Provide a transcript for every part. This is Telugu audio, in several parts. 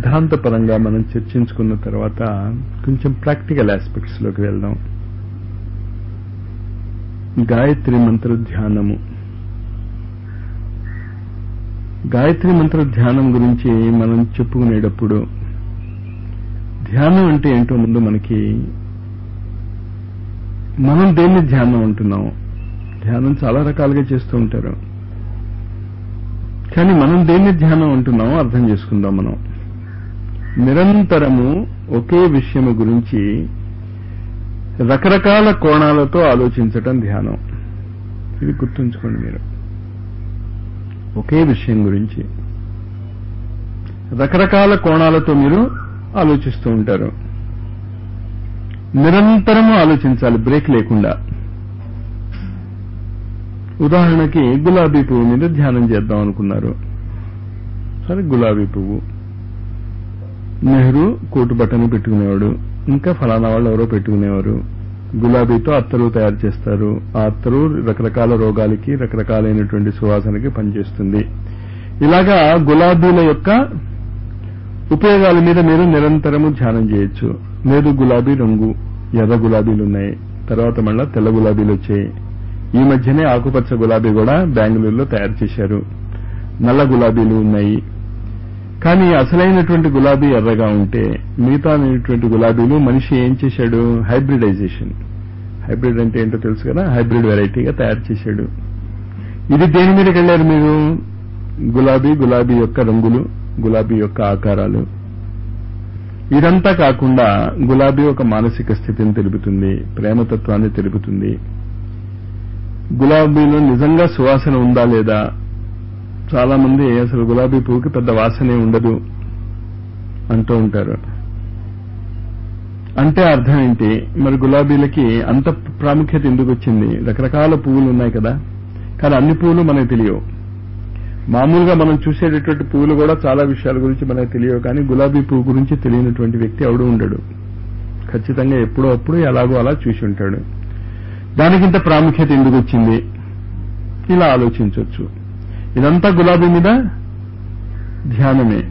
సిద్ధాంతపరంగా మనం చర్చించుకున్న తర్వాత కొంచెం ప్రాక్టికల్ ఆస్పెక్ట్స్ లోకి వెళ్దాం గాయత్రి మంత్ర ధ్యానము గాయత్రి మంత్ర ధ్యానం గురించి మనం చెప్పుకునేటప్పుడు ధ్యానం అంటే ఏంటో ముందు మనకి మనం దేన్ని ధ్యానం అంటున్నాం ధ్యానం చాలా రకాలుగా చేస్తూ ఉంటారు కానీ మనం దేన్ని ధ్యానం అంటున్నామో అర్థం చేసుకుందాం మనం నిరంతరము ఒకే విషయము గురించి రకరకాల కోణాలతో ఆలోచించటం ధ్యానం ఇది గుర్తుంచుకోండి మీరు ఒకే విషయం గురించి రకరకాల కోణాలతో మీరు ఆలోచిస్తూ ఉంటారు నిరంతరము ఆలోచించాలి బ్రేక్ లేకుండా ఉదాహరణకి గులాబీ పువ్వు మీద ధ్యానం చేద్దాం అనుకున్నారు సరే గులాబీ పువ్వు నెహ్రూ కోటు బట్టను పెట్టుకునేవాడు ఇంకా ఫలానా వాళ్ళు ఎవరో పెట్టుకునేవారు గులాబీతో అత్తరు తయారు చేస్తారు ఆ అత్తరు రకరకాల రోగాలకి రకరకాలైనటువంటి సువాసనకి పనిచేస్తుంది ఇలాగా గులాబీల యొక్క ఉపయోగాల మీద మీరు నిరంతరము ధ్యానం చేయొచ్చు లేదు గులాబీ రంగు ఎర్ర గులాబీలు ఉన్నాయి తర్వాత మళ్ళా తెల్ల గులాబీలు వచ్చాయి ఈ మధ్యనే ఆకుపచ్చ గులాబీ కూడా బెంగళూరులో తయారు చేశారు నల్ల గులాబీలు ఉన్నాయి కానీ అసలైనటువంటి గులాబీ ఎర్రగా ఉంటే మిగతా గులాబీలు మనిషి ఏం చేశాడు హైబ్రిడైజేషన్ హైబ్రిడ్ అంటే ఏంటో తెలుసు కదా హైబ్రిడ్ వెరైటీగా తయారు చేశాడు ఇది దేని మీదకి వెళ్ళారు మీరు గులాబీ గులాబీ యొక్క రంగులు గులాబీ యొక్క ఆకారాలు ఇదంతా కాకుండా గులాబీ ఒక మానసిక స్థితిని తెలుపుతుంది ప్రేమతత్వాన్ని తెలుపుతుంది గులాబీలో నిజంగా సువాసన ఉందా లేదా చాలా మంది అసలు గులాబీ పువ్వుకి పెద్ద వాసనే ఉండదు అంటూ ఉంటారు అంటే అర్థం ఏంటి మరి గులాబీలకి అంత ప్రాముఖ్యత ఎందుకు వచ్చింది రకరకాల పువ్వులు ఉన్నాయి కదా కానీ అన్ని పువ్వులు మనకు తెలియవు మామూలుగా మనం చూసేటటువంటి పువ్వులు కూడా చాలా విషయాల గురించి మనకు తెలియవు కానీ గులాబీ పువ్వు గురించి తెలియనటువంటి వ్యక్తి ఎవడు ఉండడు ఖచ్చితంగా ఎప్పుడో అప్పుడు ఎలాగో అలా చూసి ఉంటాడు దానికింత ప్రాముఖ్యత ఎందుకు వచ్చింది ఇలా ఆలోచించవచ్చు ఇదంతా గులాబీ మీద ధ్యానమే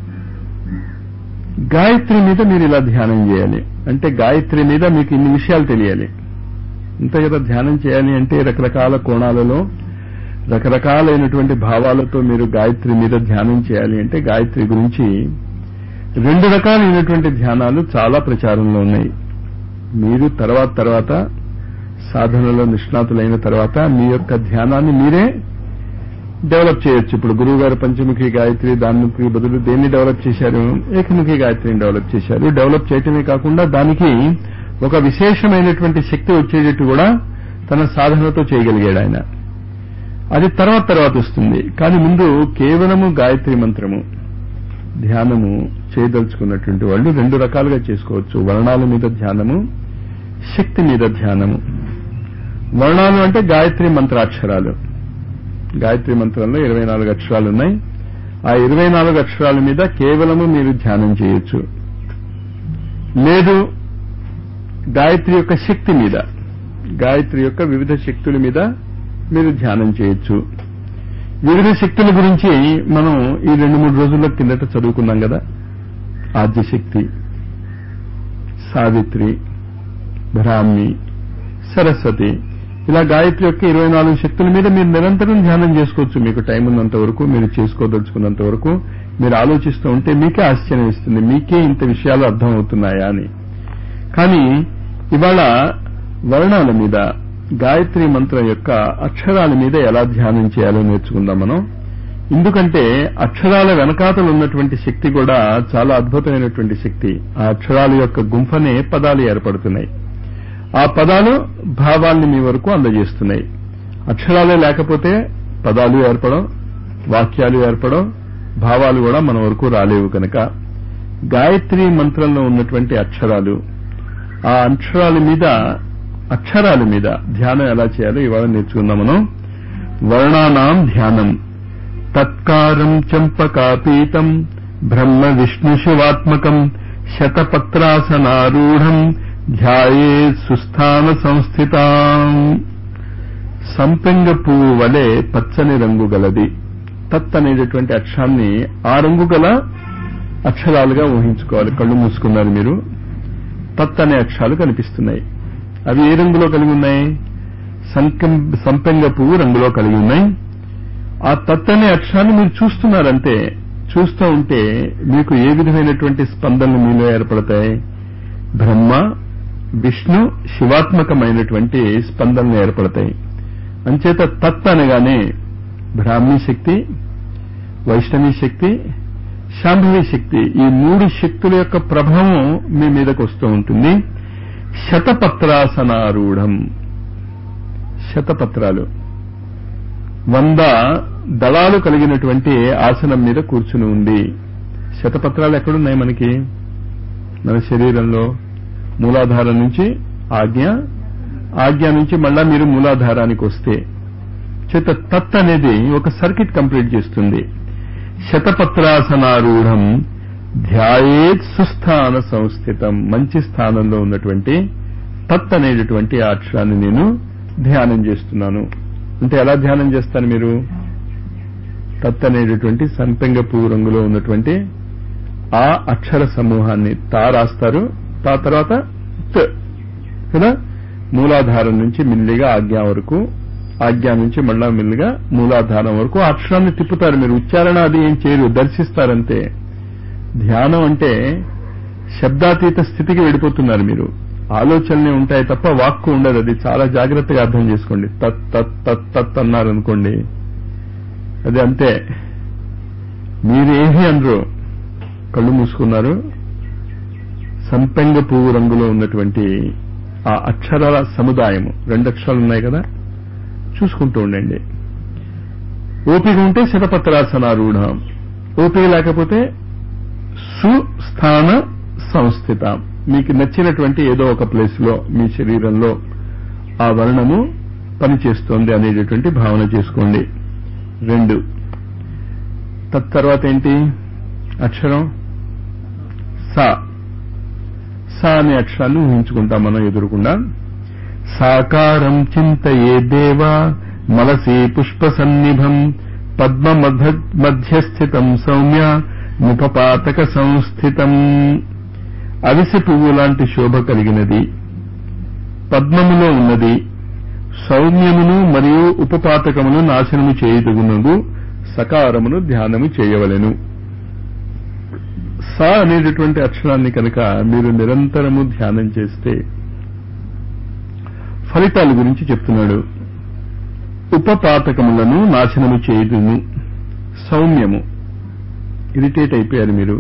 గాయత్రి మీద మీరు ఇలా ధ్యానం చేయాలి అంటే గాయత్రి మీద మీకు ఇన్ని విషయాలు తెలియాలి అంతే కదా ధ్యానం చేయాలి అంటే రకరకాల కోణాలలో రకరకాలైనటువంటి భావాలతో మీరు గాయత్రి మీద ధ్యానం చేయాలి అంటే గాయత్రి గురించి రెండు రకాలైనటువంటి ధ్యానాలు చాలా ప్రచారంలో ఉన్నాయి మీరు తర్వాత తర్వాత సాధనలో నిష్ణాతులైన తర్వాత మీ యొక్క ధ్యానాన్ని మీరే డెవలప్ చేయొచ్చు ఇప్పుడు గురువు గారు పంచముఖి గాయత్రి దానికి బదులు దేన్ని డెవలప్ చేశారు ఏకముఖి గాయత్రిని డెవలప్ చేశారు డెవలప్ చేయటమే కాకుండా దానికి ఒక విశేషమైనటువంటి శక్తి వచ్చేటట్టు కూడా తన సాధనతో చేయగలిగాడు ఆయన అది తర్వాత తర్వాత వస్తుంది కానీ ముందు కేవలము గాయత్రి మంత్రము ధ్యానము చేయదలుచుకున్నటువంటి వాళ్ళు రెండు రకాలుగా చేసుకోవచ్చు వర్ణాల మీద ధ్యానము శక్తి మీద ధ్యానము వర్ణాలు అంటే గాయత్రి మంత్రాక్షరాలు గాయత్రి మంత్రంలో ఇరవై నాలుగు అక్షరాలు ఉన్నాయి ఆ ఇరవై నాలుగు అక్షరాల మీద కేవలము మీరు ధ్యానం చేయొచ్చు లేదు గాయత్రి యొక్క శక్తి మీద గాయత్రి యొక్క వివిధ శక్తుల మీద మీరు ధ్యానం చేయొచ్చు వివిధ శక్తుల గురించి మనం ఈ రెండు మూడు రోజుల కిందట చదువుకున్నాం కదా ఆద్యశక్తి సావిత్రి బ్రాహ్మి సరస్వతి ఇలా గాయత్రి యొక్క ఇరవై నాలుగు శక్తుల మీద మీరు నిరంతరం ధ్యానం చేసుకోవచ్చు మీకు టైం ఉన్నంత వరకు మీరు చేసుకోదలుచుకున్నంత వరకు మీరు ఆలోచిస్తూ ఉంటే మీకే ఆశ్చర్యం ఇస్తుంది మీకే ఇంత విషయాలు అర్థం అవుతున్నాయా అని కానీ ఇవాళ వర్ణాల మీద గాయత్రి మంత్రం యొక్క అక్షరాల మీద ఎలా ధ్యానం చేయాలో నేర్చుకుందాం మనం ఎందుకంటే అక్షరాల వెనకాతలు ఉన్నటువంటి శక్తి కూడా చాలా అద్భుతమైనటువంటి శక్తి ఆ అక్షరాల యొక్క గుంఫనే పదాలు ఏర్పడుతున్నాయి ఆ పదాలు భావాల్ని మీ వరకు అందజేస్తున్నాయి అక్షరాలే లేకపోతే పదాలు ఏర్పడం వాక్యాలు ఏర్పడం భావాలు కూడా మన వరకు రాలేవు కనుక గాయత్రి మంత్రంలో ఉన్నటువంటి అక్షరాలు ఆ అక్షరాల మీద అక్షరాల మీద ధ్యానం ఎలా చేయాలో ఇవాళ నేర్చుకుందాం మనం వర్ణానాం ధ్యానం తత్కారం చంపకాపీతం బ్రహ్మ విష్ణు శివాత్మకం శతపత్రాసనారూఢం ధ్యాయే సుస్థాన సంస్థిత సంపెంగ పువ్వు వలె పచ్చని రంగు గలది తత్ అనేటటువంటి అక్షరాన్ని ఆ రంగు గల అక్షరాలుగా ఊహించుకోవాలి కళ్ళు మూసుకున్నారు మీరు తత్ అనే అక్షరాలు కనిపిస్తున్నాయి అవి ఏ రంగులో కలిగి ఉన్నాయి సంకం సంపెంగ పువ్వు రంగులో కలిగి ఉన్నాయి ఆ తత్ అనే అక్షరాన్ని మీరు చూస్తున్నారంటే చూస్తూ ఉంటే మీకు ఏ విధమైనటువంటి స్పందనలు మీలో ఏర్పడతాయి బ్రహ్మ విష్ణు శివాత్మకమైనటువంటి స్పందనలు ఏర్పడతాయి అంచేత తత్ అనగానే బ్రాహ్మీ శక్తి వైష్ణవీ శక్తి శాంభవి శక్తి ఈ మూడు శక్తుల యొక్క ప్రభావం మీ మీదకు వస్తూ ఉంటుంది శతపత్రాసనారూఢం శతపత్రాలు వంద దళాలు కలిగినటువంటి ఆసనం మీద కూర్చుని ఉంది శతపత్రాలు ఎక్కడున్నాయి మనకి మన శరీరంలో మూలాధారం నుంచి ఆజ్ఞ ఆజ్ఞ నుంచి మళ్ళా మీరు మూలాధారానికి వస్తే చేత తత్ అనేది ఒక సర్కిట్ కంప్లీట్ చేస్తుంది శతపత్రాసనారూఢం ధ్యాయేత్ సుస్థాన సంస్థితం మంచి స్థానంలో ఉన్నటువంటి తత్ అనేటటువంటి ఆ అక్షరాన్ని నేను ధ్యానం చేస్తున్నాను అంటే ఎలా ధ్యానం చేస్తాను మీరు తత్ అనేటటువంటి సంపెంగ పువ్వు రంగులో ఉన్నటువంటి ఆ అక్షర సమూహాన్ని తా రాస్తారు తా తర్వాత త్ కదా మూలాధారం నుంచి మిల్లిగా ఆజ్ఞ వరకు ఆజ్ఞ నుంచి మళ్ళా మిల్లిగా మూలాధారం వరకు ఆ అక్షరాన్ని తిప్పుతారు మీరు ఉచ్చారణ అది ఏం చేయరు దర్శిస్తారంతే ధ్యానం అంటే శబ్దాతీత స్థితికి వెళ్ళిపోతున్నారు మీరు ఆలోచనలే ఉంటాయి తప్ప వాక్కు ఉండదు అది చాలా జాగ్రత్తగా అర్థం చేసుకోండి తత్ తత్ తత్ తత్ అన్నారు అనుకోండి అది అంతే మీరేమీ అనరు కళ్ళు మూసుకున్నారు సంపెంగ పువ్వు రంగులో ఉన్నటువంటి ఆ అక్షరాల సముదాయము రెండు అక్షరాలు ఉన్నాయి కదా చూసుకుంటూ ఉండండి ఓపిక ఉంటే శతపత్రాసనారూఢ ఓపిక లేకపోతే సుస్థాన సంస్థిత మీకు నచ్చినటువంటి ఏదో ఒక ప్లేస్ లో మీ శరీరంలో ఆ వర్ణము పనిచేస్తోంది అనేటటువంటి భావన చేసుకోండి రెండు తత్తర్వాత ఏంటి అక్షరం సా సా అనే అక్షరాన్ని ఊహించుకుంటాం మనం ఎదురుకుండా సాకారం చింతయే దేవ మలసి పుష్ప సన్నిభం పద్మ మధ్యస్థితం సౌమ్య ముఖపాతక సంస్థితం అవిసె పువ్వు లాంటి శోభ కలిగినది పద్మములో ఉన్నది సౌమ్యమును మరియు ఉపపాతకమును నాశనము చేయుదుగునగు సకారమును ధ్యానము చేయవలెను సా అనేటటువంటి అక్షరాన్ని కనుక మీరు నిరంతరము ధ్యానం చేస్తే ఫలితాల గురించి చెప్తున్నాడు ఉపపాతకములను నాశనము చేయుదును సౌమ్యము ఇరిటేట్ అయిపోయారు మీరు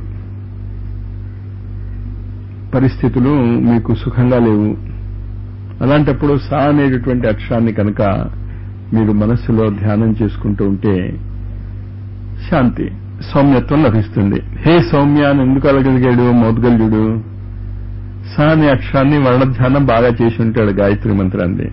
పరిస్థితులు మీకు సుఖంగా లేవు అలాంటప్పుడు సా అనేటటువంటి అక్షరాన్ని కనుక మీరు మనస్సులో ధ్యానం చేసుకుంటూ ఉంటే శాంతి సౌమ్యత్వం లభిస్తుంది హే సౌమ్య అని ఎందుకు అలగలిగాడు మౌద్గల్యుడు సా అనే అక్షరాన్ని వర్ణధ్యానం బాగా చేసి ఉంటాడు గాయత్రి మంత్రాన్ని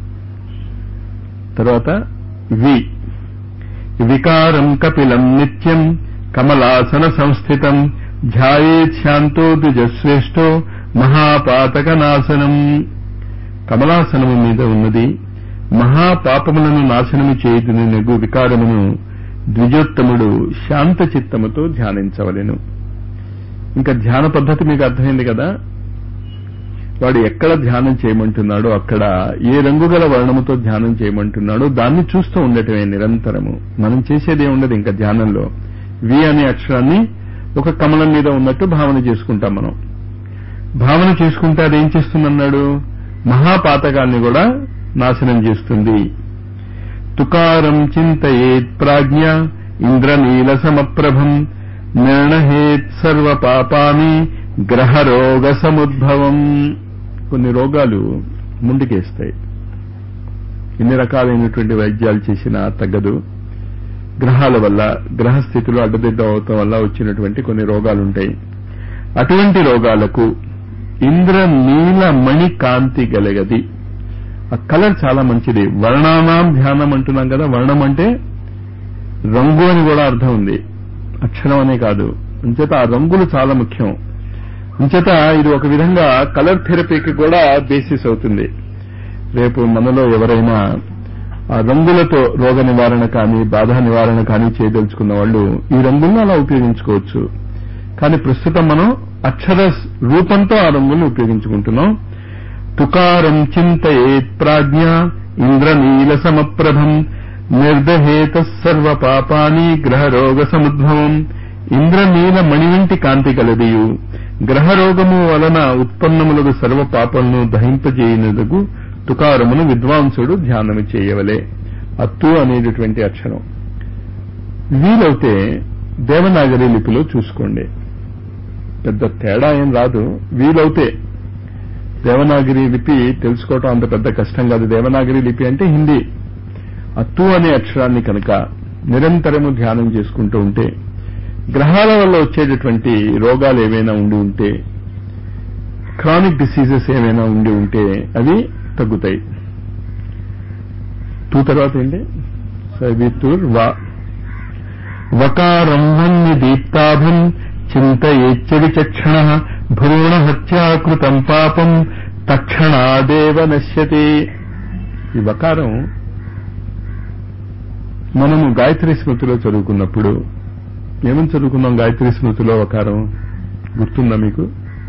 తర్వాత వి వికారం కపిలం నిత్యం కమలాసన సంస్థితం ధ్యాయేత్ శాంతో ద్విజశ్రేష్టో మహాపాతక నాశనం కమలాసనము మీద ఉన్నది మహాపాపములను నాశనము చేయుదుని నెగు వికారమును ద్విజోత్తముడు శాంత చిత్తముతో ధ్యానించవలెను ఇంకా ధ్యాన పద్ధతి మీకు అర్థమైంది కదా వాడు ఎక్కడ ధ్యానం చేయమంటున్నాడో అక్కడ ఏ రంగు గల వర్ణముతో ధ్యానం చేయమంటున్నాడో దాన్ని చూస్తూ ఉండటమే నిరంతరము మనం చేసేదే ఉండదు ఇంకా ధ్యానంలో వి అనే అక్షరాన్ని ఒక కమలం మీద ఉన్నట్టు భావన చేసుకుంటాం మనం భావన చేసుకుంటే అదేం చేస్తుందన్నాడు మహాపాతకాన్ని కూడా నాశనం చేస్తుంది తుకారం చింతయేత్ ప్రాజ్ఞ ఇంద్రనీల సమప్రభం నిర్ణహేత్ సర్వ పాపాని గ్రహరోగ సముద్భవం కొన్ని రోగాలు ముందుకేస్తాయి ఎన్ని రకాలైనటువంటి వైద్యాలు చేసినా తగ్గదు గ్రహాల వల్ల గ్రహస్థితులు అడ్డదిడ్డ అవటం వల్ల వచ్చినటువంటి కొన్ని రోగాలుంటాయి అటువంటి రోగాలకు ఇంద్ర నీల మణి కాంతి గలగది ఆ కలర్ చాలా మంచిది వర్ణానాం ధ్యానం అంటున్నాం కదా వర్ణం అంటే రంగు అని కూడా అర్థం ఉంది అక్షరం అనే కాదు అంచేత ఆ రంగులు చాలా ముఖ్యం అంచేత ఇది ఒక విధంగా కలర్ థెరపీకి కూడా బేసిస్ అవుతుంది రేపు మనలో ఎవరైనా ఆ రంగులతో రోగ నివారణ కానీ బాధ నివారణ కానీ చేయదలుచుకున్న వాళ్ళు ఈ రంగులను అలా ఉపయోగించుకోవచ్చు కానీ ప్రస్తుతం మనం అక్షర రూపంతో ఆ రంగుల్ని ఉపయోగించుకుంటున్నాం తుకారం చింతయేత్ ప్రాజ్ఞ ఇంద్రనీల సమప్రభం నిర్దహేత సర్వ పాపాని గ్రహరోగ సముద్భవం ఇంద్రనీల మణివంటి కాంతి కలదియు గ్రహరోగము వలన ఉత్పన్నములకు సర్వ పాపలను దహింపజేయనదుకు తుకారమును విద్వాంసుడు ధ్యానము చేయవలే అత్తు అనేటటువంటి అక్షరం వీలైతే దేవనాగరి లిపిలో చూసుకోండి పెద్ద తేడా ఏం రాదు వీలైతే దేవనాగరి లిపి తెలుసుకోవటం అంత పెద్ద కష్టం కాదు దేవనాగరి లిపి అంటే హిందీ అత్తు అనే అక్షరాన్ని కనుక నిరంతరము ధ్యానం చేసుకుంటూ ఉంటే గ్రహాల వల్ల వచ్చేటటువంటి రోగాలు ఏవైనా ఉండి ఉంటే క్రానిక్ డిసీజెస్ ఏమైనా ఉండి ఉంటే అవి తగ్గుతాయి తూ తర్వాత ఏంటి సవితుర్ వా వకారం వన్య దీప్తాభం చింతయేచ్చడి చక్షణ భ్రూణ హత్యాకృతం పాపం తక్షణాదేవ నశ్యతే ఈ వకారం మనము గాయత్రి స్మృతిలో చదువుకున్నప్పుడు ఏమని చదువుకున్నాం గాయత్రి స్మృతిలో వకారం గుర్తుందా మీకు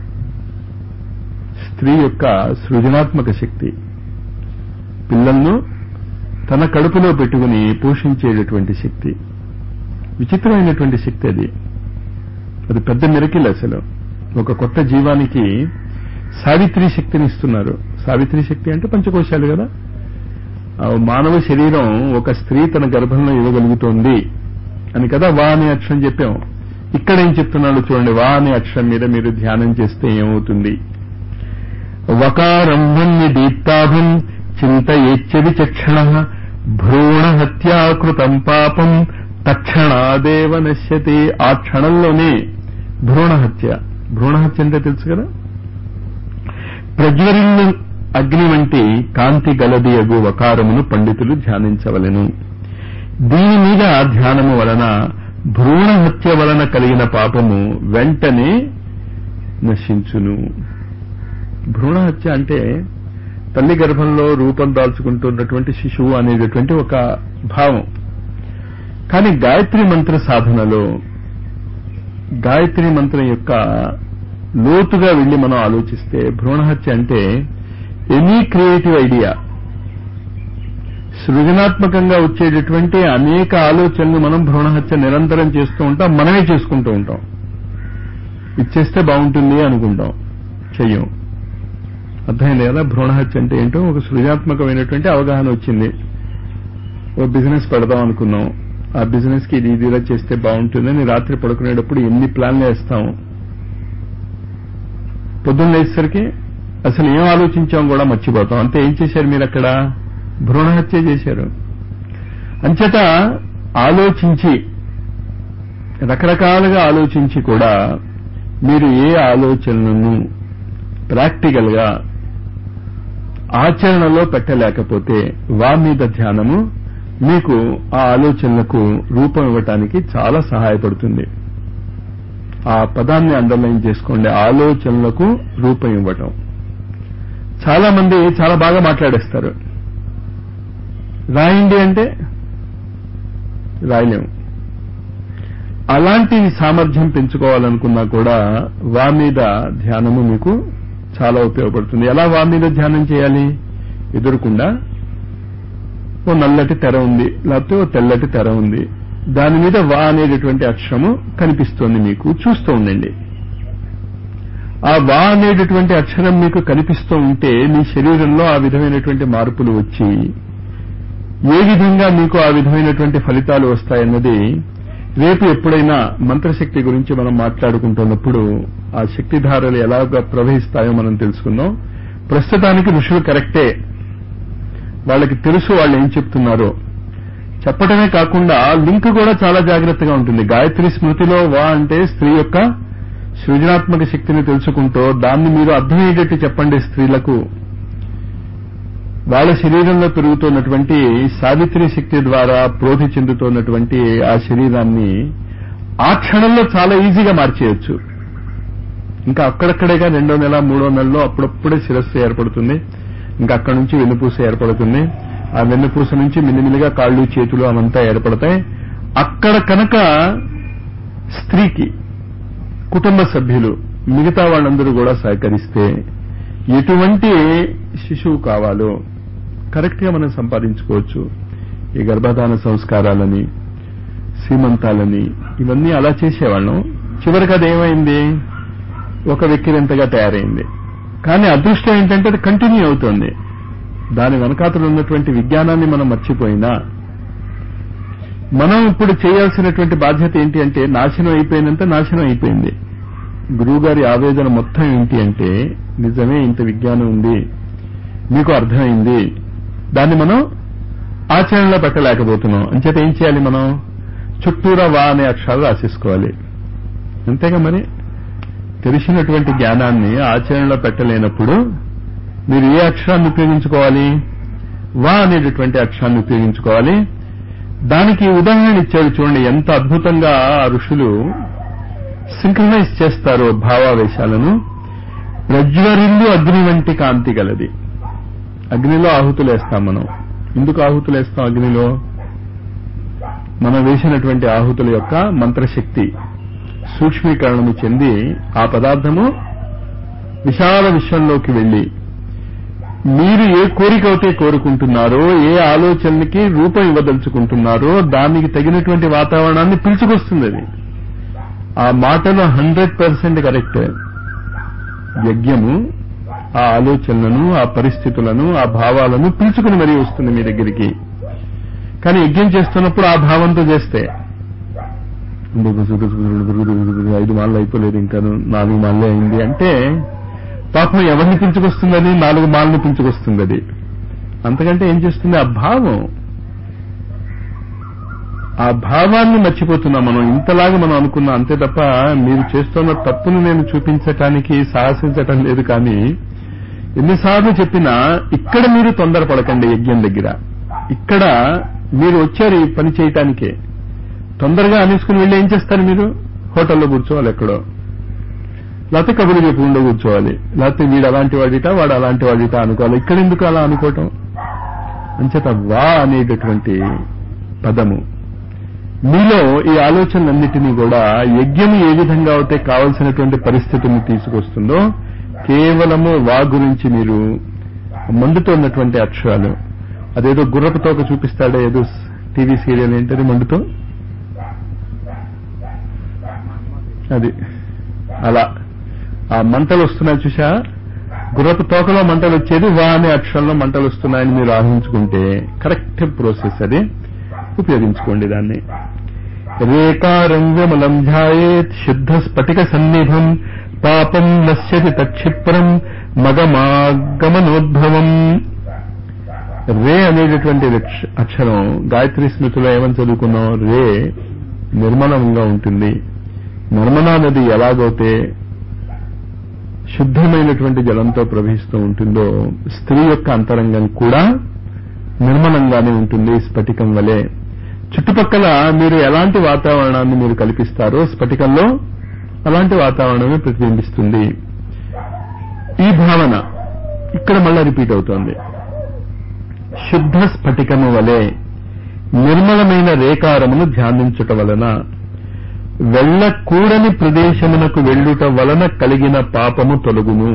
స్త్రీ యొక్క సృజనాత్మక శక్తి పిల్లలను తన కడుపులో పెట్టుకుని పోషించేటటువంటి శక్తి విచిత్రమైనటువంటి శక్తి అది అది పెద్ద మెరకిల్ అసలు ఒక కొత్త జీవానికి సావిత్రి శక్తిని ఇస్తున్నారు సావిత్రి శక్తి అంటే పంచకోశాలు కదా ఆ మానవ శరీరం ఒక స్త్రీ తన గర్భంలో ఇవ్వగలుగుతోంది అని కదా వా అనే అక్షరం చెప్పాం ఇక్కడ ఏం చెప్తున్నాడు చూడండి వా అనే అక్షరం మీద మీరు ధ్యానం చేస్తే ఏమవుతుంది వకారం వన్య దీప్తాభం చింతయేచ్చది చక్షణ భ్రూణ హత్యాకృతం పాపం తక్షణాదేవ నశ్యతి ఆ క్షణంలోనే భ్రూణ హత్య భ్రూణ హత్య అంటే తెలుసు కదా ప్రజ్వరిల్లు అగ్ని వంటి కాంతి గలది అగు వకారమును పండితులు ధ్యానించవలెను దీని మీద ధ్యానము వలన భ్రూణ హత్య వలన కలిగిన పాపము వెంటనే నశించును భ్రూణ హత్య అంటే తల్లి గర్భంలో రూపం దాల్చుకుంటున్నటువంటి శిశువు అనేటటువంటి ఒక భావం కానీ గాయత్రి మంత్ర సాధనలో గాయత్రి మంత్రం యొక్క లోతుగా వెళ్లి మనం ఆలోచిస్తే భ్రూణహత్య అంటే ఎనీ క్రియేటివ్ ఐడియా సృజనాత్మకంగా వచ్చేటటువంటి అనేక ఆలోచనలు మనం భ్రూణహత్య నిరంతరం చేస్తూ ఉంటాం మనమే చేసుకుంటూ ఉంటాం ఇచ్చేస్తే బాగుంటుంది అనుకుంటాం చెయ్యం అర్థమైంది కదా భ్రూణహత్య అంటే ఏంటో ఒక సృజనాత్మకమైనటువంటి అవగాహన వచ్చింది ఓ బిజినెస్ పెడదాం అనుకున్నాం ఆ బిజినెస్ కి ఇది ఇదిలా చేస్తే బాగుంటుందని రాత్రి పడుకునేటప్పుడు ఎన్ని ప్లాన్లు వేస్తాం పొద్దున్న లేచేసరికి అసలు ఏం ఆలోచించాం కూడా మర్చిపోతాం అంతే ఏం చేశారు మీరు అక్కడ భ్రూణహత్య చేశారు అంచేత ఆలోచించి రకరకాలుగా ఆలోచించి కూడా మీరు ఏ ఆలోచనలను ప్రాక్టికల్ గా ఆచరణలో పెట్టలేకపోతే వా మీద ధ్యానము మీకు ఆ ఆలోచనలకు రూపం ఇవ్వటానికి చాలా సహాయపడుతుంది ఆ పదాన్ని అండర్లైన్ చేసుకోండి ఆలోచనలకు రూపం ఇవ్వటం చాలా మంది చాలా బాగా మాట్లాడేస్తారు రాయండి అంటే రాయలేము అలాంటి సామర్థ్యం పెంచుకోవాలనుకున్నా కూడా వా మీద ధ్యానము మీకు చాలా ఉపయోగపడుతుంది ఎలా వా మీద ధ్యానం చేయాలి ఎదురుకుండా ఓ నల్లటి తెర ఉంది లేకపోతే ఓ తెల్లటి తెర ఉంది దాని మీద వా అనేటటువంటి అక్షరము కనిపిస్తోంది మీకు చూస్తూ ఉండండి ఆ వా అనేటటువంటి అక్షరం మీకు కనిపిస్తూ ఉంటే మీ శరీరంలో ఆ విధమైనటువంటి మార్పులు వచ్చి ఏ విధంగా మీకు ఆ విధమైనటువంటి ఫలితాలు వస్తాయన్నది రేపు ఎప్పుడైనా మంత్రశక్తి గురించి మనం మాట్లాడుకుంటున్నప్పుడు ఆ శక్తిధారలు ఎలాగ ప్రవహిస్తాయో మనం తెలుసుకుందాం ప్రస్తుతానికి ఋషులు కరెక్టే వాళ్ళకి తెలుసు వాళ్ళు ఏం చెప్తున్నారో చెప్పటమే కాకుండా లింక్ కూడా చాలా జాగ్రత్తగా ఉంటుంది గాయత్రి స్మృతిలో వా అంటే స్త్రీ యొక్క సృజనాత్మక శక్తిని తెలుసుకుంటూ దాన్ని మీరు అర్థమయ్యేటట్టు చెప్పండి స్త్రీలకు వాళ్ళ శరీరంలో పెరుగుతున్నటువంటి సావిత్రి శక్తి ద్వారా ప్రోధి చెందుతున్నటువంటి ఆ శరీరాన్ని ఆ క్షణంలో చాలా ఈజీగా మార్చేయచ్చు ఇంకా అక్కడక్కడేగా రెండో నెల మూడో నెలలో అప్పుడప్పుడే శిరస్సు ఏర్పడుతుంది ఇంకా అక్కడి నుంచి వెన్నుపూస ఏర్పడుతుంది ఆ వెన్నుపూస నుంచి మిల్లిమిల్లిగా కాళ్ళు చేతులు అవంతా ఏర్పడతాయి అక్కడ కనుక స్త్రీకి కుటుంబ సభ్యులు మిగతా వాళ్ళందరూ కూడా సహకరిస్తే ఎటువంటి శిశువు కావాలో కరెక్ట్ గా మనం సంపాదించుకోవచ్చు ఈ గర్భధాన సంస్కారాలని సీమంతాలని ఇవన్నీ అలా చేసేవాళ్ళం చివరికి అది ఏమైంది ఒక వెక్కిరింతగా తయారైంది కానీ అదృష్టం ఏంటంటే అది కంటిన్యూ అవుతోంది దాని వెనకాతలు ఉన్నటువంటి విజ్ఞానాన్ని మనం మర్చిపోయినా మనం ఇప్పుడు చేయాల్సినటువంటి బాధ్యత ఏంటి అంటే నాశనం అయిపోయినంత నాశనం అయిపోయింది గురువు గారి ఆవేదన మొత్తం ఏంటి అంటే నిజమే ఇంత విజ్ఞానం ఉంది మీకు అర్థమైంది దాన్ని మనం ఆచరణలో పెట్టలేకపోతున్నాం అంచేత ఏం చేయాలి మనం చుట్టూరా వా అనే అక్షరాలు రాసేసుకోవాలి అంతేగా మరి తెలిసినటువంటి జ్ఞానాన్ని ఆచరణలో పెట్టలేనప్పుడు మీరు ఏ అక్షరాన్ని ఉపయోగించుకోవాలి వా అనేటటువంటి అక్షరాన్ని ఉపయోగించుకోవాలి దానికి ఉదాహరణ ఇచ్చాడు చూడండి ఎంత అద్భుతంగా ఆ ఋషులు సింక్రనైజ్ చేస్తారో భావావేశాలను ప్రజ్వరిల్లు అగ్ని వంటి కాంతి గలది అగ్నిలో ఆహుతులు వేస్తాం మనం ఎందుకు ఆహుతులు వేస్తాం అగ్నిలో మనం వేసినటువంటి ఆహుతుల యొక్క మంత్రశక్తి సూక్ష్మీకరణము చెంది ఆ పదార్థము విశాల విశ్వంలోకి వెళ్లి మీరు ఏ కోరిక అయితే కోరుకుంటున్నారో ఏ ఆలోచనకి రూపం ఇవ్వదలుచుకుంటున్నారో దానికి తగినటువంటి వాతావరణాన్ని పిలుచుకొస్తుంది అది ఆ మాటలో హండ్రెడ్ పర్సెంట్ కరెక్ట్ యజ్ఞము ఆ ఆలోచనలను ఆ పరిస్థితులను ఆ భావాలను పిలుచుకుని మరీ వస్తుంది మీ దగ్గరికి కానీ యజ్ఞం చేస్తున్నప్పుడు ఆ భావంతో చేస్తే ఐదు మాళ్ళు అయిపోలేదు ఇంకా నాలుగు మాళ్ళే అయింది అంటే పాపం ఎవరిని పిలుచుకొస్తుందని నాలుగు మాలను పిలుచుకొస్తుంది అది అంతకంటే ఏం చేస్తుంది ఆ భావం ఆ భావాన్ని మర్చిపోతున్నాం మనం ఇంతలాగా మనం అనుకున్నాం అంతే తప్ప మీరు చేస్తున్న తప్పును నేను చూపించటానికి సాహసించటం లేదు కానీ ఎన్నిసార్లు చెప్పినా ఇక్కడ మీరు తొందరపడకండి యజ్ఞం దగ్గర ఇక్కడ మీరు వచ్చారు ఈ పని చేయటానికే తొందరగా అనేసుకుని వెళ్ళి ఏం చేస్తారు మీరు హోటల్లో కూర్చోవాలి ఎక్కడో లేకపోతే కబుర్లు చెప్పుకుంటూ కూర్చోవాలి లేకపోతే వీడు అలాంటి వాడిట వాడు అలాంటి వాడిట అనుకోవాలి ఇక్కడ ఎందుకు అలా అనుకోవటం అంచేత వా అనేటటువంటి పదము మీలో ఈ ఆలోచనలన్నిటినీ కూడా యజ్ఞం ఏ విధంగా అయితే కావలసినటువంటి పరిస్థితిని తీసుకొస్తుందో కేవలము వా గురించి మీరు మండుతో ఉన్నటువంటి అక్షరాలు అదేదో గుర్రపు తోక చూపిస్తాడే ఏదో టీవీ సీరియల్ ఏంటది మండుతో అది అలా ఆ మంటలు వస్తున్నాయి చూసా గుర్రపు తోకలో మంటలు వచ్చేది వా అనే అక్షరంలో మంటలు వస్తున్నాయని మీరు ఆహించుకుంటే కరెక్ట్ ప్రాసెస్ అది ఉపయోగించుకోండి దాన్ని రేకారం విమలం ధ్యాయేత్ శుద్ధ స్ఫటిక సన్నిభం పాపం నశ్యతి తక్షిప్రం మగమాగమనోద్భవం రే అనేటటువంటి అక్షరం గాయత్రి స్మృతిలో ఏమని చదువుకున్నాం రే నిర్మలంగా ఉంటుంది నర్మదా నది ఎలాగైతే శుద్ధమైనటువంటి జలంతో ప్రవహిస్తూ ఉంటుందో స్త్రీ యొక్క అంతరంగం కూడా నిర్మలంగానే ఉంటుంది స్ఫటికం వలె చుట్టుపక్కల మీరు ఎలాంటి వాతావరణాన్ని మీరు కల్పిస్తారో స్ఫటికంలో అలాంటి వాతావరణమే ప్రతిబింబిస్తుంది ఈ భావన ఇక్కడ మళ్ళా రిపీట్ అవుతోంది శుద్ధ స్ఫటికము వలె నిర్మలమైన రేకారమును ధ్యానించుట వలన వెళ్ళకూడని ప్రదేశమునకు వెళ్ళుట వలన కలిగిన పాపము తొలగును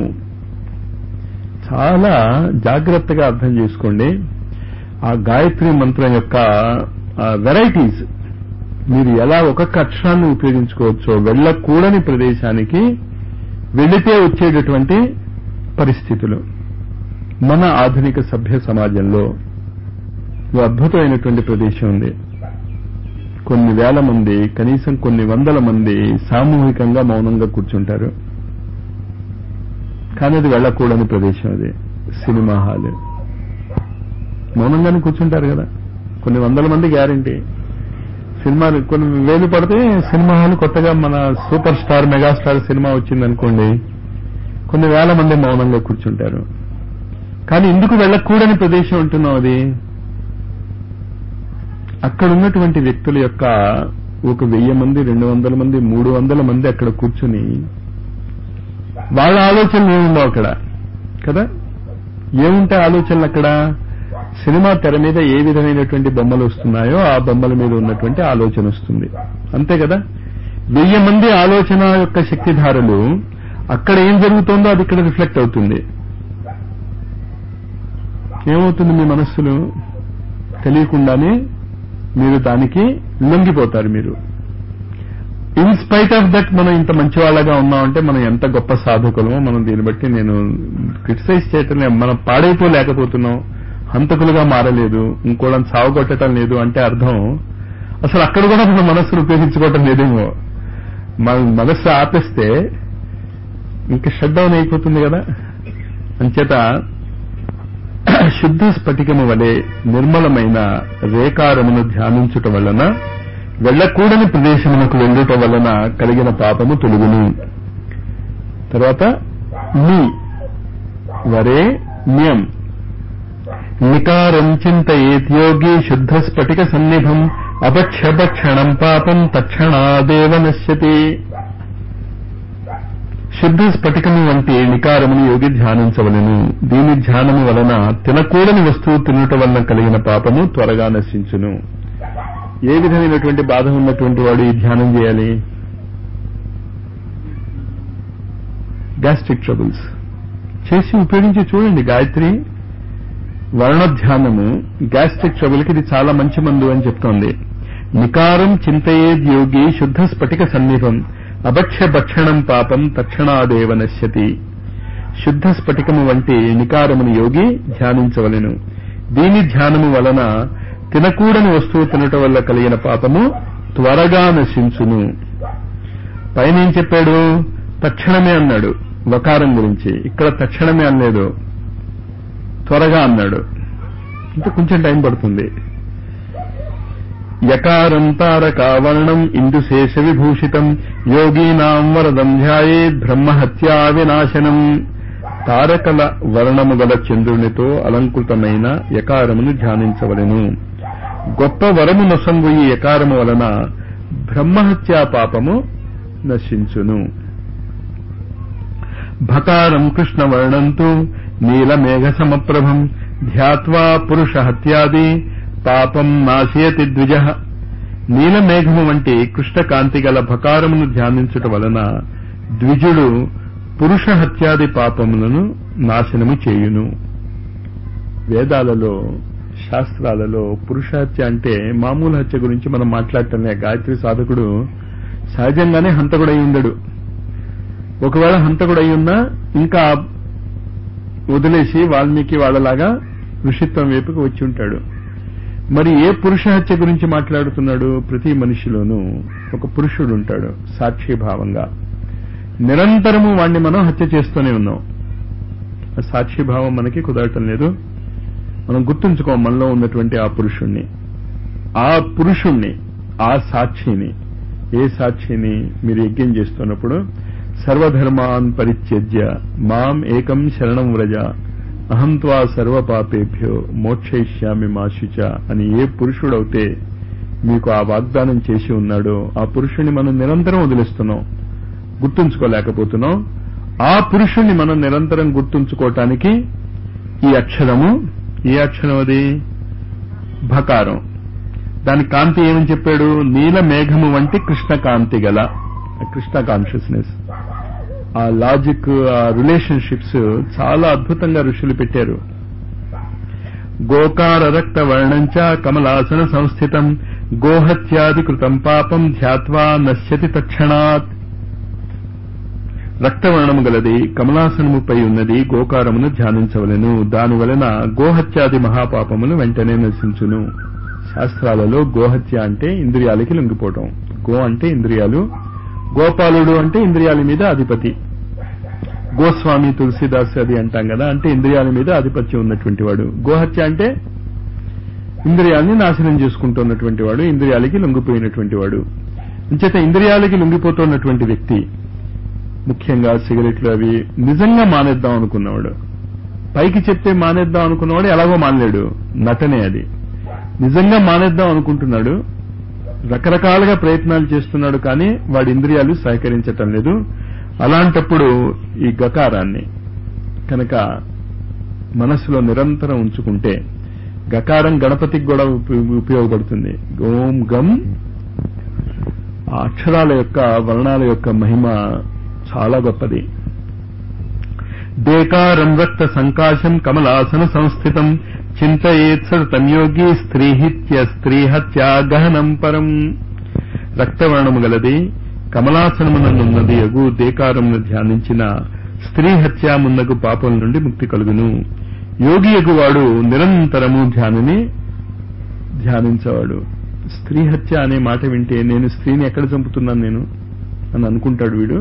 చాలా జాగ్రత్తగా అర్థం చేసుకోండి ఆ గాయత్రి మంత్రం యొక్క వెరైటీస్ మీరు ఎలా ఒక్కొక్క అక్షరాన్ని ఉపయోగించుకోవచ్చో వెళ్ళకూడని ప్రదేశానికి వెళితే వచ్చేటటువంటి పరిస్థితులు మన ఆధునిక సభ్య సమాజంలో ఓ అద్భుతమైనటువంటి ప్రదేశం ఉంది కొన్ని వేల మంది కనీసం కొన్ని వందల మంది సామూహికంగా మౌనంగా కూర్చుంటారు కానీ అది వెళ్ళకూడని ప్రదేశం అది సినిమా హాల్ మౌనంగానే కూర్చుంటారు కదా కొన్ని వందల మంది గ్యారంటీ సినిమా కొన్ని వేలు పడితే సినిమా హాల్ కొత్తగా మన సూపర్ స్టార్ మెగాస్టార్ సినిమా వచ్చిందనుకోండి కొన్ని వేల మంది మౌనంగా కూర్చుంటారు కానీ ఎందుకు వెళ్ళకూడని ప్రదేశం ఉంటున్నాం అది అక్కడ ఉన్నటువంటి వ్యక్తుల యొక్క ఒక వెయ్యి మంది రెండు వందల మంది మూడు వందల మంది అక్కడ కూర్చుని వాళ్ళ ఆలోచనలు ఏముండవు అక్కడ కదా ఏముంటాయి ఆలోచనలు అక్కడ సినిమా తెర మీద ఏ విధమైనటువంటి బొమ్మలు వస్తున్నాయో ఆ బొమ్మల మీద ఉన్నటువంటి ఆలోచన వస్తుంది అంతే కదా వెయ్యి మంది ఆలోచన యొక్క శక్తిధారలు అక్కడ ఏం జరుగుతోందో అది ఇక్కడ రిఫ్లెక్ట్ అవుతుంది ఏమవుతుంది మీ మనస్సులో తెలియకుండానే మీరు దానికి లొంగిపోతారు మీరు ఇన్ స్పైట్ ఆఫ్ దట్ మనం ఇంత మంచి వాళ్ళగా ఉన్నామంటే మనం ఎంత గొప్ప సాధకులమో మనం దీన్ని బట్టి నేను క్రిటిసైజ్ చేయటం లేదు. మనం పాడైపోలేకపోతున్నాం హంతకులుగా మారలేదు ఇంకోళ్ళని సావగొట్టడం లేదు అంటే అర్థం అసలు అక్కడ కూడా మన మనస్సును ఉపయోగించుకోవటం లేదేమో మన మనస్సు ఆపేస్తే ఇంకా షట్ డౌన్ అయిపోతుంది కదా అంచేత శుద్ధ స్ఫటికము వలె నిర్మలమైన రేకారమును ధ్యానించుట వలన వెళ్ళకూడని ప్రదేశమునకు వెళ్ళుట వలన కలిగిన పాపము తొలుగును తర్వాత నీ వరే న్యం నికారం చింతయేత్యోగి శుద్ధ స్ఫటిక సన్నిభం అపక్షపక్షణం పాపం తక్షణాదేవ నశ్యతి శుద్ధ స్ఫటికము వంటి నికారమును యోగి ధ్యానించవలెను దీని ధ్యానము వలన తినకూడని వస్తువు తినుట వలన కలిగిన పాపము త్వరగా నశించును ఏ విధమైనటువంటి బాధ ఉన్నటువంటి వాడు ఈ ధ్యానం చేయాలి గ్యాస్ట్రిక్ ట్రబుల్స్ చేసి ఉపయోగించి చూడండి గాయత్రి వర్ణ ధ్యానము గ్యాస్ట్రిక్ ట్రబుల్కి ఇది చాలా మంచి మందు అని చెప్తోంది నికారం చింతయేద్ యోగి శుద్ధ స్ఫటిక సన్నిభం అభక్ష్య భక్షణం పాపం తక్షణాదేవ నశ్యతి శుద్ధ స్ఫటికము వంటి నికారమును యోగి ధ్యానించవలెను దీని ధ్యానము వలన తినకూడని వస్తువు తినటం వల్ల కలిగిన పాపము త్వరగా నశించును పైన ఏం చెప్పాడు తక్షణమే అన్నాడు వకారం గురించి ఇక్కడ తక్షణమే అనలేదు త్వరగా అన్నాడు ఇంకా కొంచెం టైం పడుతుంది యకారం తారకావర్ణం ఇందుశేష విభూషితం యోగీనాం వరదం ధ్యాయేద్ బ్రహ్మహత్యా వినాశనం తారకల వర్ణము గల చంద్రునితో అలంకృతమైన యకారమును ధ్యానించవలెను గొప్ప వరము నొసంగు ఈ యకారము వలన బ్రహ్మహత్యా పాపము నశించును భకారం కృష్ణవర్ణంతు నీలమేఘ సమప్రభం ధ్యాత్వా పురుష హత్యాది పాపం నాశయతి ద్విజ నీలమేఘము వంటి కృష్ణకాంతి గల భకారమును ధ్యానించుట వలన ద్విజుడు పురుష హత్యాది పాపములను నాశనము చేయును వేదాలలో శాస్త్రాలలో పురుష హత్య అంటే మామూలు హత్య గురించి మనం మాట్లాడటంలే గాయత్రి సాధకుడు సహజంగానే హంతకుడై ఉండడు ఒకవేళ హంతకుడై ఉన్నా ఇంకా వదిలేసి వాల్మీకి వాళ్ళలాగా ఋషిత్వం వైపుకి వచ్చి ఉంటాడు మరి ఏ పురుష హత్య గురించి మాట్లాడుతున్నాడు ప్రతి మనిషిలోనూ ఒక పురుషుడు ఉంటాడు సాక్షిభావంగా నిరంతరము వాణ్ణి మనం హత్య చేస్తూనే ఉన్నాం ఆ సాక్షిభావం మనకి కుదరటం లేదు మనం గుర్తుంచుకోం మనలో ఉన్నటువంటి ఆ పురుషుణ్ణి ఆ పురుషుణ్ణి ఆ సాక్షిని ఏ సాక్షిని మీరు యజ్ఞం చేస్తున్నప్పుడు సర్వధర్మాన్ పరిత్యజ్య మాం ఏకం శరణం వ్రజ అహం త్వా సర్వపాపేభ్యో మోక్షయిష్యామి మాశుచ అని ఏ పురుషుడైతే మీకు ఆ వాగ్దానం చేసి ఉన్నాడో ఆ పురుషుణ్ణి మనం నిరంతరం వదిలిస్తున్నాం గుర్తుంచుకోలేకపోతున్నాం ఆ పురుషుణ్ణి మనం నిరంతరం గుర్తుంచుకోవటానికి ఈ అక్షరము ఏ అక్షరం అది భకారం దాని కాంతి ఏమని చెప్పాడు నీల మేఘము వంటి కృష్ణ కాంతి గల కృష్ణ కాన్షియస్నెస్ ఆ లాజిక్ ఆ రిలేషన్షిప్స్ చాలా అద్భుతంగా ఋషులు పెట్టారు గోకార రక్త వర్ణంచ కమలాసన సంస్థితం గోహత్యాది కృతం పాపం ధ్యాత్వా నశ్యతి తక్షణాత్ రక్తవర్ణము గలది కమలాసనముపై ఉన్నది గోకారమును ధ్యానించవలెను దాని వలన గోహత్యాది మహాపాపములు వెంటనే నశించును శాస్త్రాలలో గోహత్య అంటే ఇంద్రియాలకి లొంగిపోవటం గో అంటే ఇంద్రియాలు గోపాలుడు అంటే ఇంద్రియాల మీద అధిపతి గోస్వామి తులసిదాస్ అది అంటాం కదా అంటే ఇంద్రియాల మీద ఆధిపత్యం ఉన్నటువంటి వాడు గోహత్య అంటే ఇంద్రియాల్ని నాశనం చేసుకుంటున్నటువంటి వాడు ఇంద్రియాలకి లొంగిపోయినటువంటి వాడు అంచేత ఇంద్రియాలకి లొంగిపోతున్నటువంటి వ్యక్తి ముఖ్యంగా సిగరెట్లు అవి నిజంగా మానేద్దాం అనుకున్నవాడు పైకి చెప్తే మానేద్దాం అనుకున్నవాడు ఎలాగో మానలేడు నటనే అది నిజంగా మానేద్దాం అనుకుంటున్నాడు రకరకాలుగా ప్రయత్నాలు చేస్తున్నాడు కానీ వాడి ఇంద్రియాలు సహకరించటం లేదు అలాంటప్పుడు ఈ గకారాన్ని కనుక మనసులో నిరంతరం ఉంచుకుంటే గకారం గణపతికి కూడా ఉపయోగపడుతుంది ఓం గం ఆ అక్షరాల యొక్క వర్ణాల యొక్క మహిమ చాలా గొప్పది దేకారం రక్త సంకాశం కమలాసన సంస్థితం చింతయేత్ సతతం యోగి స్త్రీహిత్య స్త్రీహత్యా గహనం పరం రక్తవర్ణము గలది కమలాసనమునందున్నది అగు దేకారమును ధ్యానించిన స్త్రీ హత్యామున్నగు పాపం నుండి ముక్తి కలుగును యోగి ఎగువాడు నిరంతరము ధ్యానిని ధ్యానించేవాడు స్త్రీ హత్య అనే మాట వింటే నేను స్త్రీని ఎక్కడ చంపుతున్నాను నేను అని అనుకుంటాడు వీడు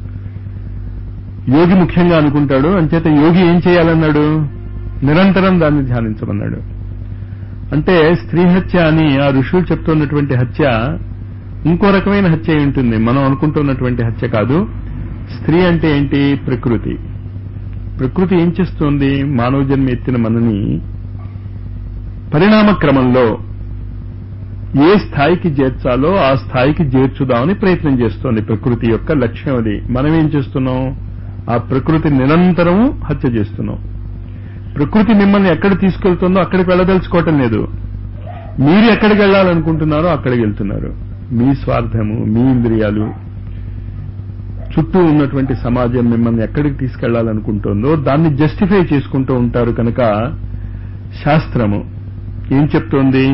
యోగి ముఖ్యంగా అనుకుంటాడు అంచేత యోగి ఏం చేయాలన్నాడు నిరంతరం దాన్ని ధ్యానించమన్నాడు అంటే స్త్రీ హత్య అని ఆ ఋషులు చెప్తున్నటువంటి హత్య ఇంకో రకమైన హత్య అయి ఉంటుంది మనం అనుకుంటున్నటువంటి హత్య కాదు స్త్రీ అంటే ఏంటి ప్రకృతి ప్రకృతి ఏం చేస్తోంది మానవ జన్మ ఎత్తిన మనని పరిణామ క్రమంలో ఏ స్థాయికి చేర్చాలో ఆ స్థాయికి చేర్చుదామని ప్రయత్నం చేస్తోంది ప్రకృతి యొక్క లక్ష్యం అది మనం ఏం చేస్తున్నాం ఆ ప్రకృతి నిరంతరము హత్య చేస్తున్నాం ప్రకృతి మిమ్మల్ని ఎక్కడ తీసుకెళ్తుందో అక్కడికి వెళ్ళదలుచుకోవటం లేదు మీరు ఎక్కడికి వెళ్ళాలనుకుంటున్నారో అక్కడికి వెళ్తున్నారు మీ స్వార్థము మీ ఇంద్రియాలు చుట్టూ ఉన్నటువంటి సమాజం మిమ్మల్ని ఎక్కడికి తీసుకెళ్లాలనుకుంటుందో దాన్ని జస్టిఫై చేసుకుంటూ ఉంటారు కనుక శాస్త్రము ఏం చెప్తోంది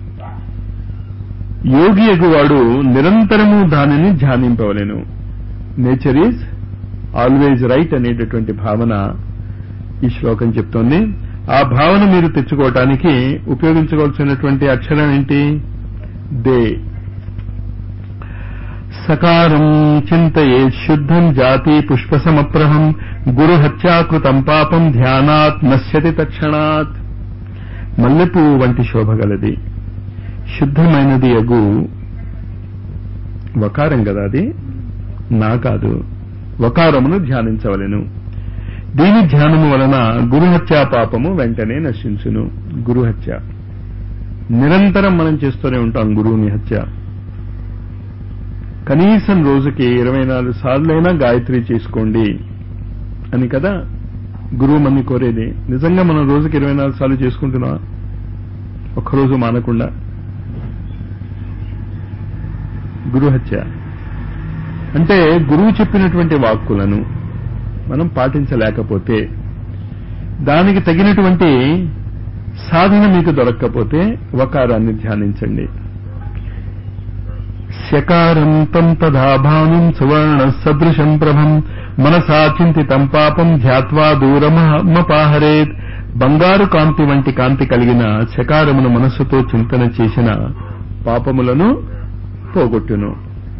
యోగి ఎగువాడు నిరంతరము దానిని ధ్యానింపవలేను నేచర్ ఈజ్ ఆల్వేజ్ రైట్ అనేటటువంటి భావన ఈ శ్లోకం చెప్తోంది ఆ భావన మీరు తెచ్చుకోవటానికి ఉపయోగించవలసినటువంటి అక్షరం ఏంటి దే సకారం చింతయే శుద్ధం జాతి పుష్పసమప్రహం గురు హత్యాకృతం పాపం ధ్యానాత్ నశ్యతి తక్షణాత్ మల్లెపువ్వు వంటి శోభ గలది శుద్ధమైనది అగు వకారం కదా అది నా కాదు వకారమును ధ్యానించవలెను దీని ధ్యానము వలన గురుహత్యా పాపము వెంటనే నశించును గురుహత్య నిరంతరం మనం చేస్తూనే ఉంటాం గురువుని హత్య కనీసం రోజుకి ఇరవై నాలుగు సార్లైనా గాయత్రి చేసుకోండి అని కదా గురువు మన్ని కోరేది నిజంగా మనం రోజుకి ఇరవై నాలుగు సార్లు చేసుకుంటున్నా ఒక్కరోజు మానకుండా గురుహత్య అంటే గురువు చెప్పినటువంటి వాక్కులను మనం పాటించలేకపోతే దానికి తగినటువంటి సాధన మీకు దొరక్కపోతే వకారాన్ని ధ్యానించండి శకారం తం తథా భానుం సువర్ణ సదృశం ప్రభం మనసా చింతితం పాపం ధ్యాత్వా దూరమపాహరేత్ బంగారు కాంతి వంటి కాంతి కలిగిన శకారమును మనస్సుతో చింతన చేసిన పాపములను పోగొట్టును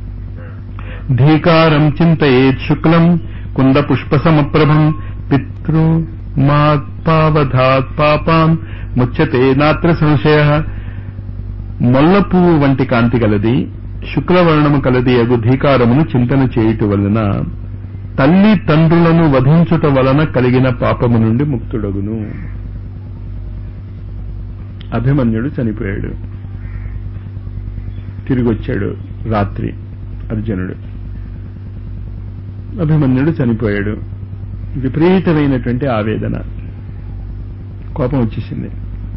ధీకారం చింతయేత్ శుక్లం కుంద పుష్పసమప్రభం పితృ మాత్పావధాత్ పాపాం ముచ్చతే నాత్ర సంశయ మొల్ల పువ్వు వంటి కాంతి గలది శుక్లవర్ణము కలది అగు ధీకారమును చింతన చేయుట వలన తల్లి తండ్రులను వధించుట వలన కలిగిన పాపము నుండి ముక్తుడగును అభిమన్యుడు చనిపోయాడు తిరిగొచ్చాడు రాత్రి అర్జునుడు అభిమన్యుడు చనిపోయాడు విపరీతమైనటువంటి ఆవేదన కోపం వచ్చేసింది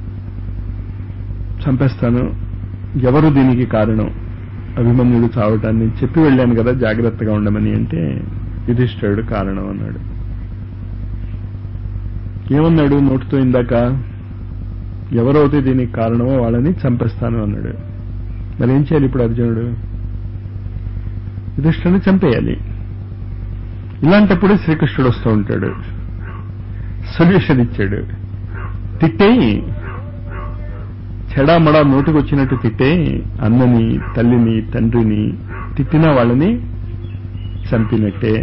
చంపేస్తాను ఎవరు దీనికి కారణం అభిమన్యుడు చావటాన్ని చెప్పి వెళ్ళాను కదా జాగ్రత్తగా ఉండమని అంటే యుధిష్ఠుడు కారణం అన్నాడు ఏమన్నాడు నోటితో ఇందాక ఎవరైతే దీనికి కారణమో వాళ్ళని చంపేస్తాను అన్నాడు మరి ఏం చేయాలి ఇప్పుడు అర్జునుడు యుధిష్ఠుని చంపేయాలి ఇలాంటప్పుడు శ్రీకృష్ణుడు వస్తూ ఉంటాడు సొల్యూషన్ ఇచ్చాడు తిట్టేయి చెడామడా నోటికి వచ్చినట్టు తిట్టే అన్నని తల్లిని తండ్రిని తిట్టిన వాళ్ళని చంపినట్టే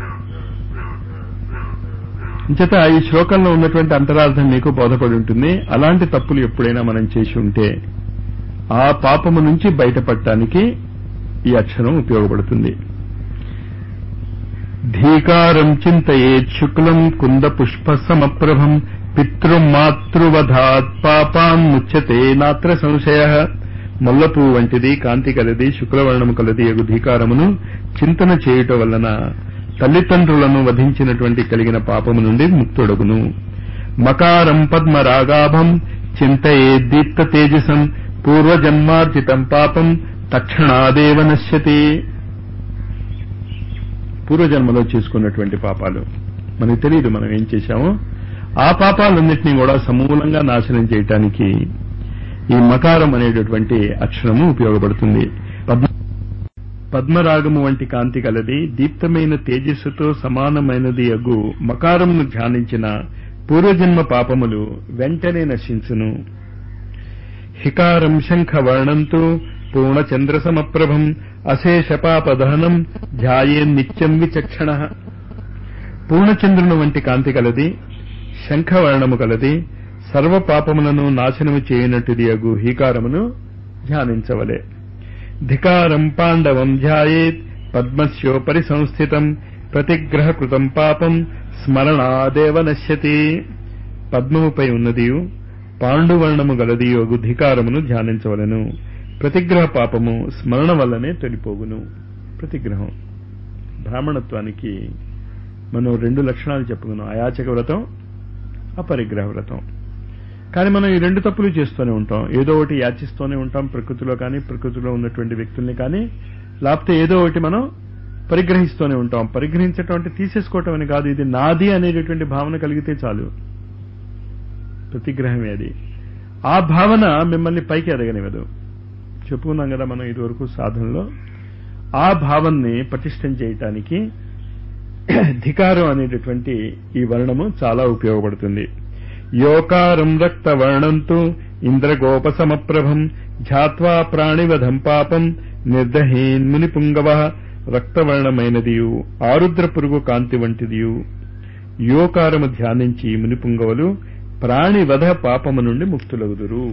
ఇంచేత ఈ శ్లోకంలో ఉన్నటువంటి అంతరార్థం మీకు బోధపడి ఉంటుంది అలాంటి తప్పులు ఎప్పుడైనా మనం చేసి ఉంటే ఆ పాపము నుంచి బయటపడటానికి ఈ అక్షరం ఉపయోగపడుతుంది ధీకారం చింతయేత్ శుక్లం కుంద పుష్ప సమప్రభం పితృమాతృవధాత్ పాపాన్ ముచ్యతే నాత్ర సంశయ ముల్లపు వంటిది కాంతి కలది శుక్లవర్ణము కలది యగు ధీకారమును చింతన చేయుట వలన తల్లిదండ్రులను వధించినటువంటి కలిగిన పాపము నుండి ముక్తుడగును మకారం పద్మరాగాభం చింతయే దీప్త తేజసం పూర్వజన్మార్జితం పాపం తక్షణాదేవ నశ్యతి పూర్వజన్మలో చేసుకున్నటువంటి పాపాలు మనకు తెలియదు మనం ఏం చేశామో ఆ పాపాలన్నింటినీ కూడా సమూలంగా నాశనం చేయటానికి ఈ మకారం అనేటటువంటి అక్షరము ఉపయోగపడుతుంది పద్మ పద్మరాగము వంటి కాంతి కలది దీప్తమైన తేజస్సుతో సమానమైనది అగు మకారమును ధ్యానించిన పూర్వజన్మ పాపములు వెంటనే నశించును హికారం శంఖవర్ణంతో పూర్ణచంద్ర సమప్రభం అశేష పాపదహనం ధ్యాయే నిత్యం విచక్షణ పూర్ణచంద్రుని వంటి కాంతి కలది శంఖవర్ణము కలది సర్వ పాపములను నాశనము చేయనట్టుది అగు హీకారమును ధ్యానించవలే ధికారం పాండవం ధ్యాయేత్ పద్మస్యోపరి సంస్థితం ప్రతిగ్రహకృతం పాపం స్మరణాదేవ నశ్యతి పద్మముపై ఉన్నదియు పాండువర్ణము గలదియు అగు ధికారమును ధ్యానించవలను ప్రతిగ్రహ పాపము స్మరణ వల్లనే తొలిపోగును ప్రతిగ్రహం బ్రాహ్మణత్వానికి మనం రెండు లక్షణాలు చెప్పుకున్నాం అయాచక వ్రతం అపరిగ్రహ వ్రతం కానీ మనం ఈ రెండు తప్పులు చేస్తూనే ఉంటాం ఏదో ఒకటి యాచిస్తూనే ఉంటాం ప్రకృతిలో కానీ ప్రకృతిలో ఉన్నటువంటి వ్యక్తుల్ని కానీ లేకపోతే ఏదో ఒకటి మనం పరిగ్రహిస్తూనే ఉంటాం పరిగ్రహించటం అంటే తీసేసుకోవటం అని కాదు ఇది నాది అనేటటువంటి భావన కలిగితే చాలు ప్రతిగ్రహమే అది ఆ భావన మిమ్మల్ని పైకి ఎదగనివ్వదు చెప్పుకున్నాం కదా మనం ఇదివరకు సాధనలో ఆ భావన్ని పటిష్టం చేయటానికి ధికారం అనేటటువంటి ఈ వర్ణము చాలా ఉపయోగపడుతుంది యోకారం రక్తవర్ణంతు ఇంద్రగోపసమప్రభం ఝాత్వా ప్రాణివధం పాపం నిర్దహీన్ మునిపుంగవ రక్తవర్ణమైనదియు ఆరుద్ర పురుగు కాంతి వంటిదియు యోకారము ధ్యానించి మునిపుంగవలు ప్రాణివధ పాపము నుండి ముక్తులగుదురు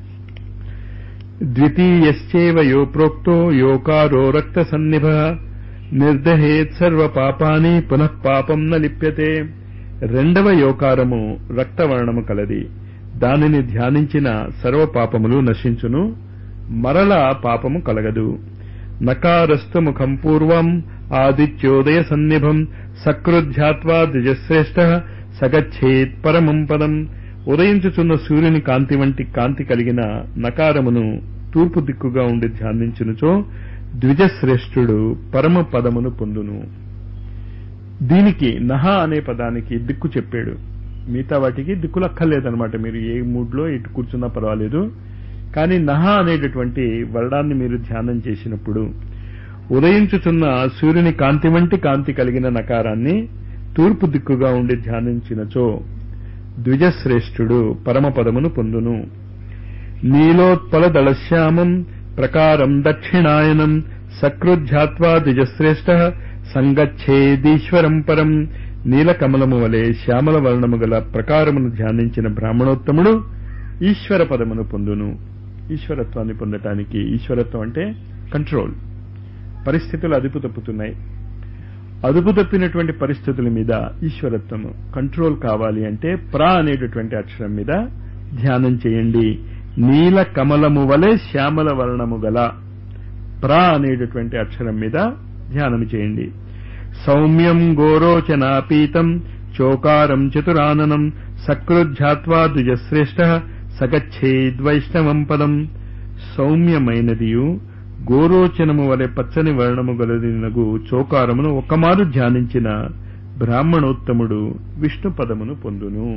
ద్వితీయశ్చేవ యో ప్రోక్తో యోకారో రక్త సన్నిభ నిర్దహేత్ సర్వ పాపాని పునః పాపం న లిప్యతే రెండవ యోకారము రక్తవర్ణము కలది దానిని ధ్యానించిన సర్వ పాపములు నశించును మరల పాపము కలగదు నకారస్థ ముఖం పూర్వం ఆదిత్యోదయ సన్నిభం సకృధ్యాత్వా ద్విజశ్రేష్ఠ సగచ్చేత్ పరమం పదం ఉదయించుచున్న సూర్యుని కాంతి వంటి కాంతి కలిగిన నకారమును తూర్పు దిక్కుగా ఉండి ధ్యానించునుచో ద్విజశ్రేష్ఠుడు పరమ పదమును పొందును దీనికి నహ అనే పదానికి దిక్కు చెప్పాడు మిగతా వాటికి దిక్కులు అక్కర్లేదనమాట మీరు ఏ మూడ్లో ఇటు కూర్చున్నా పర్వాలేదు కానీ నహ అనేటటువంటి వర్ణాన్ని మీరు ధ్యానం చేసినప్పుడు ఉదయించుచున్న సూర్యుని కాంతి వంటి కాంతి కలిగిన నకారాన్ని తూర్పు దిక్కుగా ఉండి ధ్యానించినచో ద్విజశ్రేష్ఠుడు పరమపదమును పొందును నీలోత్పల దళశ్యామం ప్రకారం దక్షిణాయనం సకృధ్యాత్వా ద్విజశ్రేష్ఠ సంగచ్ఛేదీశ్వరం పరం నీలకమలము వలె శ్యామల వర్ణము గల ప్రకారమును ధ్యానించిన బ్రాహ్మణోత్తముడు ఈశ్వర పదమును పొందును ఈశ్వరత్వాన్ని పొందటానికి ఈశ్వరత్వం అంటే కంట్రోల్ పరిస్థితులు అదుపు తప్పుతున్నాయి అదుపు తప్పినటువంటి పరిస్థితుల మీద ఈశ్వరత్వము కంట్రోల్ కావాలి అంటే ప్రా అనేటటువంటి అక్షరం మీద ధ్యానం చేయండి నీల కమలము వలె శ్యామల వర్ణము గల ప్రా అనేటటువంటి అక్షరం మీద ధ్యానం చేయండి సౌమ్యం గోరోచనాపీతం చోకారం చతురాననం సకృధ్యాత్వా ద్విజశ్రేష్ఠ సగచ్ఛేద్వైష్ణవం పదం సౌమ్యమైనదియు గోరోచనము వలె పచ్చని వర్ణము గలదినగు చోకారమును ఒకమారు ధ్యానించిన బ్రాహ్మణోత్తముడు విష్ణు పదమును పొందును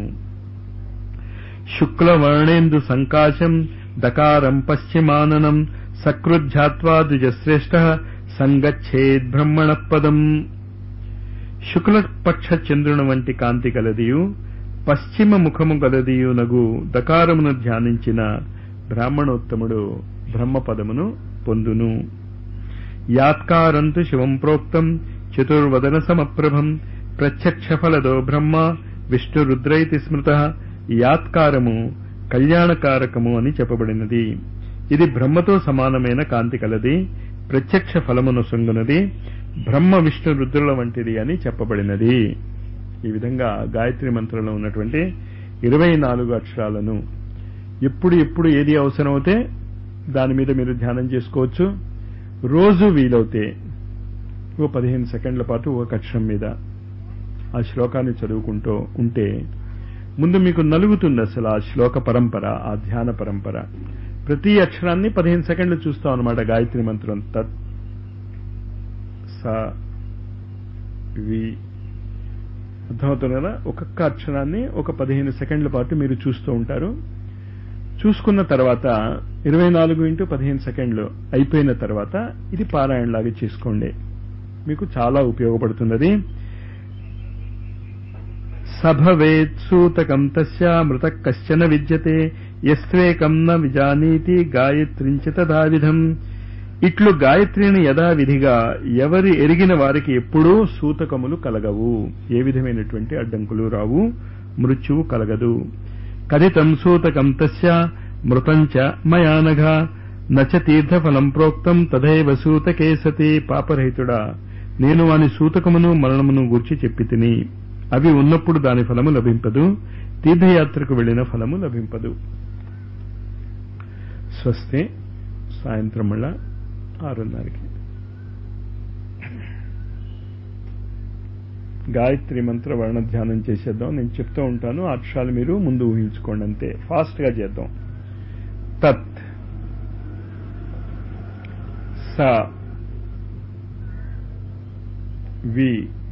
శుక్లవర్ణేందు సంకాశం దకారం పశ్చిమాననం సకృధ్యాత్వా ద్విజశ్రేష్ఠ సంగచ్ఛేద్ బ్రహ్మణ పదం శుక్లపక్ష చంద్రుని వంటి కాంతి కలదియు పశ్చిమ ముఖము గలదియు నగు దకారమును ధ్యానించిన బ్రాహ్మణోత్తముడు బ్రహ్మపదమును పొందును యాత్కారంతు శివం ప్రోక్తం చతుర్వదన సమప్రభం ప్రత్యక్ష ఫలదో బ్రహ్మ విష్ణురుద్రైతి స్మృత యాత్కారము కళ్యాణకారకము అని చెప్పబడినది ఇది బ్రహ్మతో సమానమైన కాంతి కలది ప్రత్యక్ష ఫలమును సొంగునది బ్రహ్మ విష్ణు రుద్రుల వంటిది అని చెప్పబడినది ఈ విధంగా గాయత్రి మంత్రంలో ఉన్నటువంటి ఇరవై నాలుగు అక్షరాలను ఎప్పుడు ఎప్పుడు ఏది అవసరమైతే దాని మీద మీరు ధ్యానం చేసుకోవచ్చు రోజు వీలవుతే ఓ పదిహేను సెకండ్ల పాటు ఒక అక్షరం మీద ఆ శ్లోకాన్ని చదువుకుంటూ ఉంటే ముందు మీకు నలుగుతుంది అసలు ఆ శ్లోక పరంపర ఆ ధ్యాన పరంపర ప్రతి అక్షరాన్ని పదిహేను సెకండ్లు చూస్తాం అనమాట గాయత్రి మంత్రం తత్ స వి అర్థమవుతుంది కదా ఒక్కొక్క అక్షరాన్ని ఒక పదిహేను సెకండ్ల పాటు మీరు చూస్తూ ఉంటారు చూసుకున్న తర్వాత ఇరవై నాలుగు ఇంటూ పదిహేను సెకండ్లు అయిపోయిన తర్వాత ఇది పారాయణలాగా చేసుకోండి మీకు చాలా ఉపయోగపడుతున్నది సభవేత్ సూతకం తస్య మృత కశ్చన విద్యతే ఎస్వేకం న విజానీతి గాయత్రించ తదావిధం ఇట్లు గాయత్రిని యథావిధిగా ఎవరి ఎరిగిన వారికి ఎప్పుడూ సూతకములు కలగవు ఏ విధమైనటువంటి అడ్డంకులు రావు మృత్యువు కలగదు కథితం సూతకం తస్య మృతంచ మయానఘ నచ తీర్థఫలం ప్రోక్తం తదైవ సూతకే సతి పాపరహితుడా నేను వాని సూతకమును మరణమును గూర్చి చెప్పి తిని అవి ఉన్నప్పుడు దాని ఫలము లభింపదు తీర్థయాత్రకు వెళ్లిన ఫలము లభింపదు స్వస్తి సాయంత్రం మళ్ళా ఆరున్నరకి గాయత్రి మంత్ర వర్ణ ధ్యానం చేసేద్దాం నేను చెప్తూ ఉంటాను అక్షరాలు మీరు ముందు ఊహించుకోండి అంతే ఫాస్ట్ గా చేద్దాం తత్ స వి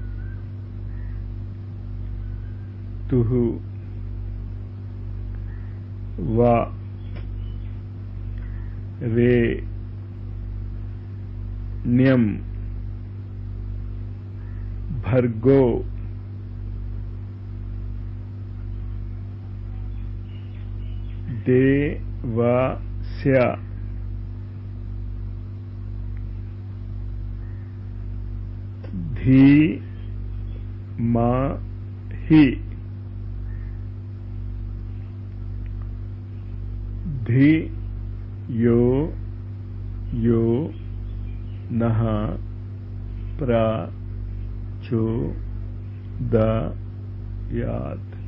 తుహు వ రే న్యం భర్గో దేవస్య ధీమహి ధియో యో నః ప్రచోదయాత్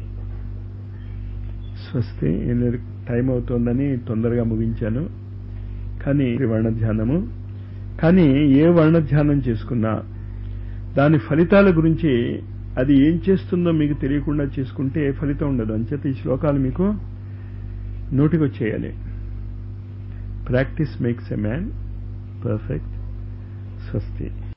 స్వస్తి నేను టైం అవుతోందని తొందరగా ముగించాను కానీ వర్ణ ధ్యానము కానీ ఏ వర్ణ ధ్యానం చేసుకున్నా దాని ఫలితాల గురించి అది ఏం చేస్తుందో మీకు తెలియకుండా చేసుకుంటే ఫలితం ఉండదు అంచేత ఈ శ్లోకాలు మీకు నోటికొచ్చేయాలి practice makes a man perfect స్వస్తి